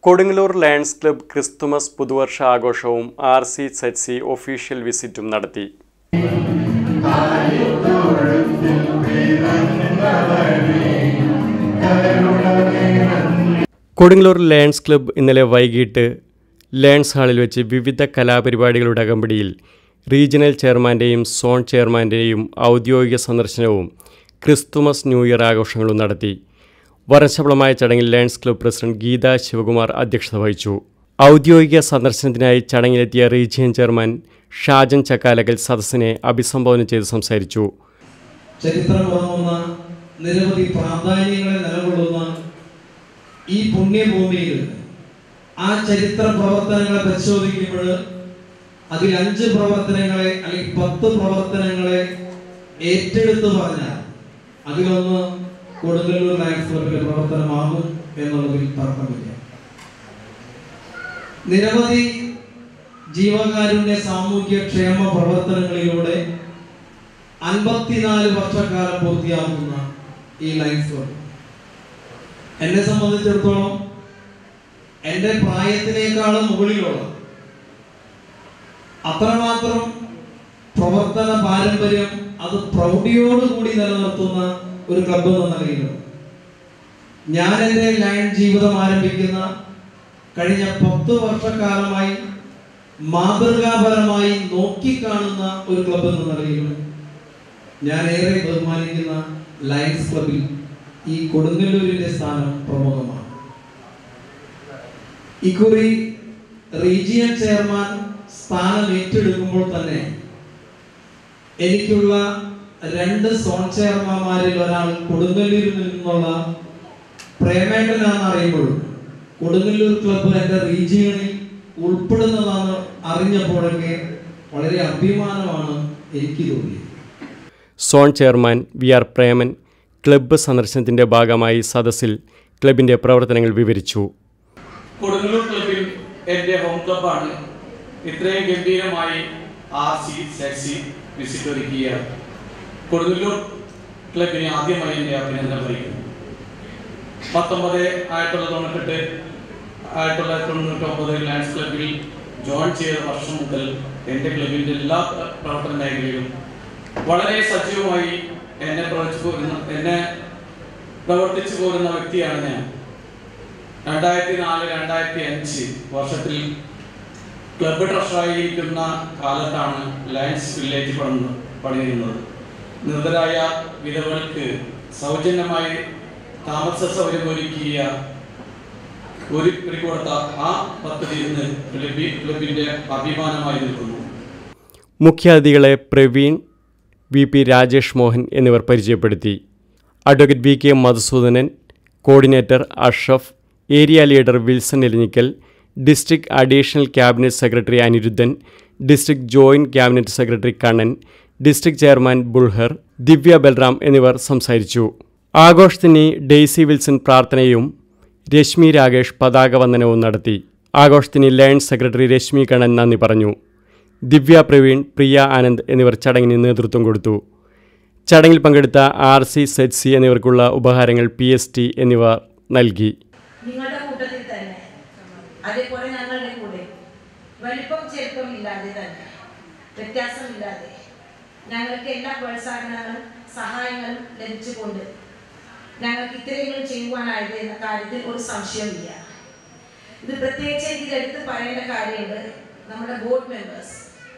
Kodungallur lions club Christmas പുതുവർഷ ആഘോഷവും R C Z C official വിസിറ്റും നടത്തി കൊടുങ്ങല്ലൂർ ലയൺസ് ക്ലബ്ബ് ഇന്നലെ വൈകിട്ട് ലയൺസ് ഹാളിൽ വെച്ച് വിവിധ കലാപരിപാടികളുടെ അകമ്പടിയിൽ റീജിയണൽ ചെയർമാൻ്റെയും സോൺ ചെയർമാൻ്റെയും ഔദ്യോഗിക സന്ദർശനവും ക്രിസ്തുമസ് ന്യൂ ഇയർ ആഘോഷങ്ങളും നടത്തി വർണ്ണശബളമായ ചടങ്ങിൽ lions club president Geetha Sivakumar അധ്യക്ഷത വഹിച്ചു ഔദ്യോഗിക സന്ദർശനത്തിനായി ചടങ്ങിലെത്തിയ റീജിയൻ ചെയർമാൻ ഷാജൻ ചക്കാലകൽ സദസ്സിനെ അഭിസംബോധന ചെയ്ത് സംസാരിച്ചു ചരിത്രമുറങ്ങുന്ന നിരവധി പ്രാധാന്യങ്ങളെ നിലകൊള്ളുന്ന ഈ പുണ്യഭൂമിയിൽ ആ ചരിത്ര പ്രവർത്തനങ്ങളെ പരിശോധിക്കുമ്പോൾ അതിൽ അഞ്ച് പ്രവർത്തനങ്ങളെ അല്ലെങ്കിൽ പത്ത് പ്രവർത്തനങ്ങളെ ഏറ്റെടുത്ത് പറഞ്ഞാൽ അതിലൊന്ന് കൊടുങ്ങല്ലൂർ ലയൺസ് ക്ലബിന്റെ പ്രവർത്തനമാകും എന്നുള്ളതിൽ തർക്കമില്ല നിരവധി ജീവകാരുണ്യ സാമൂഹ്യ ക്ഷേമ പ്രവർത്തനങ്ങളിലൂടെ അൻപത്തിനാല് വർഷക്കാലം പൂർത്തിയാകുന്ന ഈ ലൈഫ് ക്ലബ് എന്നെ സംബന്ധിച്ചിടത്തോളം എൻ്റെ പ്രായത്തിനേക്കാളും മുകളിലുള്ള അത്രമാത്രം പ്രവർത്തന പാരമ്പര്യം അത് പ്രൗഢിയോടുകൂടി നിലനിർത്തുന്ന ഒരു ക്ലബ് എന്ന നിലയിൽ ഞാൻ എൻ്റെ ലൈൻ ജീവിതം ആരംഭിക്കുന്ന കഴിഞ്ഞ പത്ത് വർഷക്കാലമായി മാതൃകാപരമായി നോക്കിക്കാണുന്ന ഒരു ക്ലബ് എന്ന നിലയിൽ ഞാൻ ഏറെ ബഹുമാനിക്കുന്ന ലയൺസ് ക്ലബിൽ ഈ കൊടുങ്ങല്ലൂരിന്റെ സ്ഥാനം പ്രമുഖമാണ് ഇക്കുറി റീജിയൻ ചെയർമാൻ സ്ഥാനം ഏറ്റെടുക്കുമ്പോൾ തന്നെ എനിക്കുള്ള രണ്ട് സോൺ ചെയർമാന്മാരിൽ ഒരാൾ കൊടുങ്ങല്ലൂരിൽ നിന്നുള്ള പ്രേമേട്ടനാണെന്ന് അറിയുമ്പോൾ കൊടുങ്ങല്ലൂർ ക്ലബ്ബ് എൻ്റെ റീജിയണിൽ ഉൾപ്പെടുന്നതാണ് അറിഞ്ഞപ്പോഴൊക്കെ വളരെ അഭിമാനമാണ് എനിക്ക് തോന്നിയത് zone chairman V R Preman club സന്ദർശനത്തിൻ്റെ ഭാഗമായി സദസ്സിൽ ക്ലബിൻ്റെ പ്രവർത്തനങ്ങൾ വിവരിച്ചു കൊടുങ്ങല്ലൂർ ക്ലബിൽ എൻ്റെ ഹോം ക്ലബ്ബാണ് ഇത്രയും ഗംഭീരമായി ആർ സി സെക്സി വിസിറ്റ് ഒരുക്കിയ കൊടുങ്ങല്ലൂർ ക്ലബിനെ ആദ്യമായി എൻ്റെ അഭിനന്ദനം അറിയിക്കുന്നു പത്തൊമ്പത് ആയിരത്തി തൊള്ളായിരത്തി തൊണ്ണൂറ്റെട്ട് ആയിരത്തി തൊള്ളായിരത്തി തൊണ്ണൂറ്റൊമ്പത് ലയൺസ് ക്ലബിൽ ജോയിൻ ചെയ്ത വർഷം മുതൽ എൻ്റെ ക്ലബിൻ്റെ എല്ലാ പ്ര- പ്രവർത്തന മേഖലയിലും വളരെ സജീവമായി എന്നെ പ്രവർത്തിച്ചു പോരുന്ന എന്നെ പ്രവർത്തിച്ചു പോരുന്ന വ്യക്തിയാണ് ഞാൻ രണ്ടായിരത്തി നാല് രണ്ടായിരത്തി അഞ്ച് വർഷത്തിൽ ക്ലബ്ബ് ട്രഷറായിരിക്കുന്ന കാലത്താണ് ലയൺസ് വില്ലേജ് പണിത് പണിയുന്നത് നിർദ്ധരായ വിധവകൾക്ക് സൗജന്യമായി താമസ സൗകര്യം ഒരുക്കിയ ഒരു കൊടുത്ത ആ പദ്ധതി ഇന്ന് ക്ലബി ക്ലബിൻ്റെ അഭിമാനമായി നിൽക്കുന്നു മുഖ്യാതിഥികളെ പ്രവീൺ വി പി രാജേഷ് മോഹൻ എന്നിവർ പരിചയപ്പെടുത്തി advocate V K Madhusoodanan coordinator Ashraf area leader Wilson Elinjikkal district additional cabinet secretary Aniruddhan district joint cabinet secretary Kannan district chairman Bulhar Divya Balram എന്നിവർ സംസാരിച്ചു ആഘോഷത്തിന് ഡെയ്സി വിൽസൺ പ്രാർത്ഥനയും രശ്മി രാകേഷ് പതാക വന്ദനവും നടത്തി ആഘോഷത്തിന് ലയൺസ് സെക്രട്ടറി രശ്മി കണ്ണൻ നന്ദി പറഞ്ഞു ദിവ്യ പ്രവീൺ പ്രിയ ആനന്ദ് എന്നിവർ ചടങ്ങിന് നേതൃത്വം കൊടുത്തു ചടങ്ങിൽ പങ്കെടുത്ത ആർ സി സെറ്റ് സി എന്നിവർക്കുള്ള ഉപഹാരങ്ങൾ പി എസ് ടി എന്നിവ നൽകി നിങ്ങളുടെ കൂട്ടത്തിൽ തന്നെ അതേപോലെ ഞങ്ങളുടെ കൂടെ വലിപ്പം ചെറുപ്പമില്ലാതെ തന്നെ വ്യത്യാസമില്ലാതെ ഞങ്ങൾക്ക് എല്ലാ പ്രോത്സാഹനങ്ങളും സഹായങ്ങളും ലഭിച്ചുകൊണ്ട് ഞങ്ങൾക്ക് ഇത്രയെങ്കിലും ചെയ്യുവാനായത് എന്ന കാര്യത്തിൽ ഒരു സംശയമില്ല ഇത് പ്രത്യേകിച്ച് എനിക്ക് എടുത്ത് പറയേണ്ട കാര്യമുണ്ട് നമ്മുടെ ബോർഡ് മെമ്പേഴ്സ്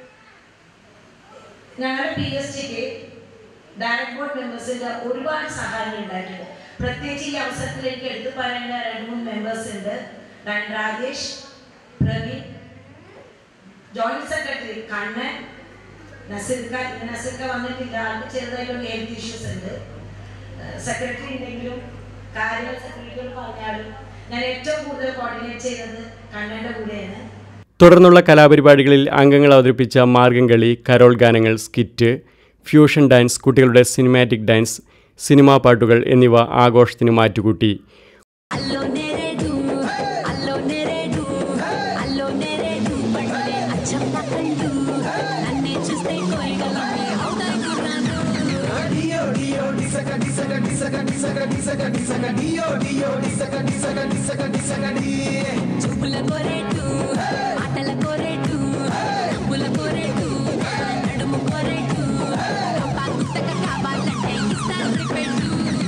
ഞങ്ങളുടെ പി എസ് ടിക്ക് ഡയറക്ട് ബോർഡ് മെമ്പേഴ്സിന്റെ ഒരുപാട് സഹായങ്ങൾ ഉണ്ടായിട്ടുണ്ട് പ്രത്യേകിച്ച് ഈ അവസരത്തിൽ എനിക്ക് എടുത്തു പറയേണ്ട രണ്ട് മൂന്ന് മെമ്പേഴ്സ് ഉണ്ട് ഡാൻ രാജേഷ് പ്രവീൺ ജോയിന്റ് സെക്രട്ടറി കണ്ണൻ നസീർക്ക ഇന്ന് നസീർക്ക വന്നിട്ടില്ല ആൾക്ക് ചെറുതായിട്ടൊരു ഹെൽത്ത് ഇഷ്യൂസ് ഉണ്ട് സെക്രട്ടറി ഉണ്ടെങ്കിലും കാര്യങ്ങൾ സെക്രട്ടറികൾ പറഞ്ഞാലും ഞാൻ ഏറ്റവും കൂടുതൽ കോർഡിനേറ്റ് ചെയ്തത് കണ്ണൻ്റെ കൂടെയാണ് തുടർന്നുള്ള കലാപരിപാടികളിൽ അംഗങ്ങൾ അവതരിപ്പിച്ച മാർഗംകളി കരോൾ ഗാനങ്ങൾ സ്കിറ്റ് ഫ്യൂഷൻ ഡാൻസ് കുട്ടികളുടെ സിനിമാറ്റിക് ഡാൻസ് സിനിമാ പാട്ടുകൾ എന്നിവ ആഘോഷത്തിന് മാറ്റുകൂട്ടി అల్లో నేరేడు అల్లో నేరేడు అల్లో నేరేడు పళ్ళే అచ్చమ్మ కళ్ళు నన్నే చూస్తే కోయగలని అవుతాయి కుర్రాడు చూపుల కోరేటు ఆటల కోరేటు డబ్బుల కోరేటు నడుము కోరేటు కంపా గుత్తక కావాలంటే ఇస్తాను పెట్టు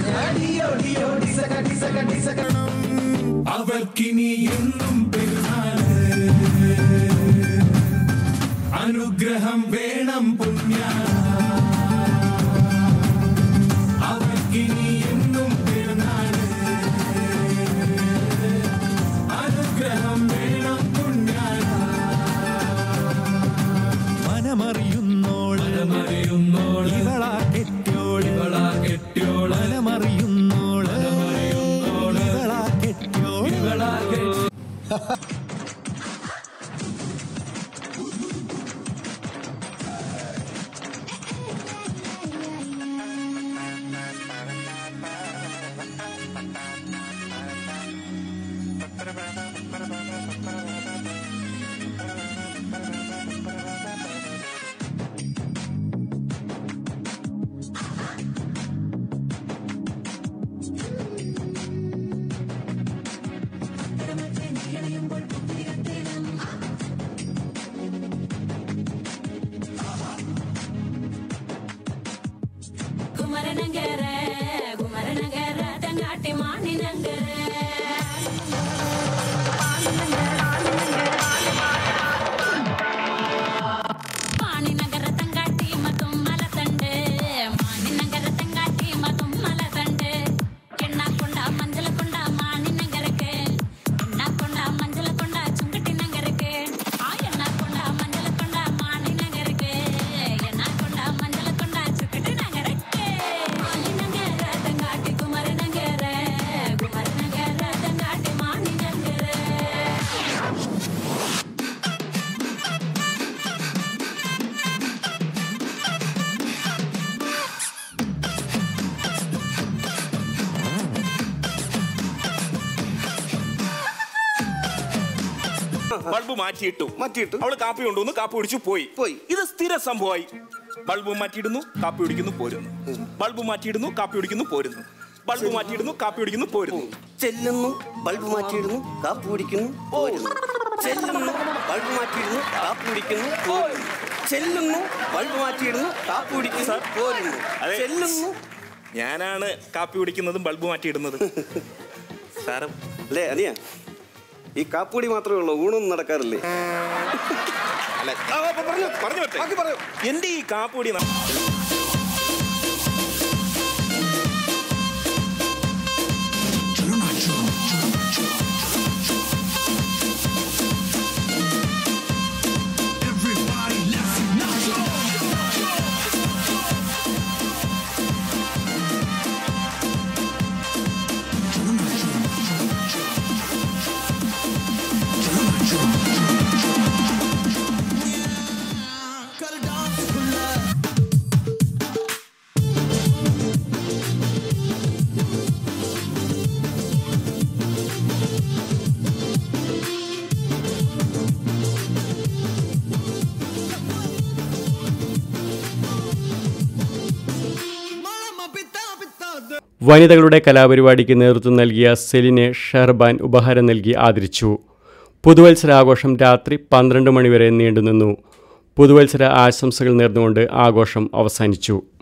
അവർക്കിനി എന്നും പെരുന്നാള് അനുഗ്രഹം വേണം പുണ്യ അവർക്കിനി എന്നും പെരുന്നാള് അനുഗ്രഹം വേണം പുണ്യ മനമറിയുന്നോള് മനമറിയുന്നോള് ഇവളാ കെട്ടിയോള് ഇവളാ കെട്ടിയോള് മനമറിയുന്നോള് മനമറിയുന്നോള് ഇവളാ കെട്ടിയോള് ഇവളാ കെട്ടി കുമരനഗര കുമരനഗര തങ്ങാട്ടി മാണിനഗര മാണിനഗര തങ്കാട്ടി മതും മലതണ്ട് മാണിനഗര തങ്കാട്ടി മതും മലതണ്ട് എണ്ണാക്കൊണ്ട മഞ്ചലക്കൊണ്ട മാണിനഗരക്ക് എണ്ണാക്കൊണ്ട മഞ്ചലക്കൊണ്ട ചുങ്കട്ടി നഗരക്ക് ആ എണ്ണാക്കൊണ്ട മഞ്ചലക്കൊണ്ട മാണിനഗരക്ക് എണ്ണാക്കൊണ്ട മഞ്ചലക്കൊണ്ട ചുങ്കട്ടി നഗരക്ക് മാണിനഗര തങ്കാട്ടി കുമരനഗര കുമരനഗര തങ്കാട്ടി മാണിനഗര ബൾബ് മാറ്റിയിട്ടു മാറ്റിയിട്ടു. അവള് കാപ്പി കൊണ്ടുവന്നു കാപ്പി കുടിച്ചു പോയി പോയി. ഇത് സ്ഥിര സംഭവമായി ബൾബ് മാറ്റിയിടുന്നു കാപ്പി കുടിക്കുന്നു പോരുന്നു ബൾബ് മാറ്റിയിടുന്നു കാപ്പി കുടിക്കുന്നു പോരുന്നു ബൾബ് മാറ്റിയിടുന്നു കാപ്പി കുടിക്കുന്നു പോരുന്നു ചെല്ലുന്നു ബൾബ് മാറ്റിയിടുന്നു കാപ്പി കുടിക്കുന്നു പോരുന്നു ചെല്ലുന്നു ബൾബ് മാറ്റിയിടുന്നു കാപ്പി കുടിക്കുന്നു പോരുന്നു ചെല്ലുന്നു ബൾബ് മാറ്റിയിടുന്നു കാപ്പി കുടിക്കുന്നു പോരുന്നു അതെ. ചെല്ലുന്നു ഞാനാണ് കാപ്പി കുടിക്കുന്നതും ബൾബ് മാറ്റിയിടുന്നത് സാരം അല്ലേ അനിയ ഈ കാപ്പുടി മാത്രമേ ഉള്ളൂ ഊണൊന്നും നടക്കാറില്ലേ അല്ല ആ, ആ, പറഞ്ഞു പറഞ്ഞു ബാക്കി പറ്റേ പറയൂ എന്റെ ഈ കാപ്പുടി ന- വനിതകളുടെ കലാപരിപാടിക്ക് നേതൃത്വം നൽകിയ സെലിനെ ഷെഹർബാൻ ഉപഹാരം നൽകി ആദരിച്ചു പുതുവത്സരാഘോഷം രാത്രി പന്ത്രണ്ട് മണിവരെ നീണ്ടുനിന്നു പുതുവത്സര ആശംസകൾ നേർന്നുകൊണ്ട് ആഘോഷം അവസാനിച്ചു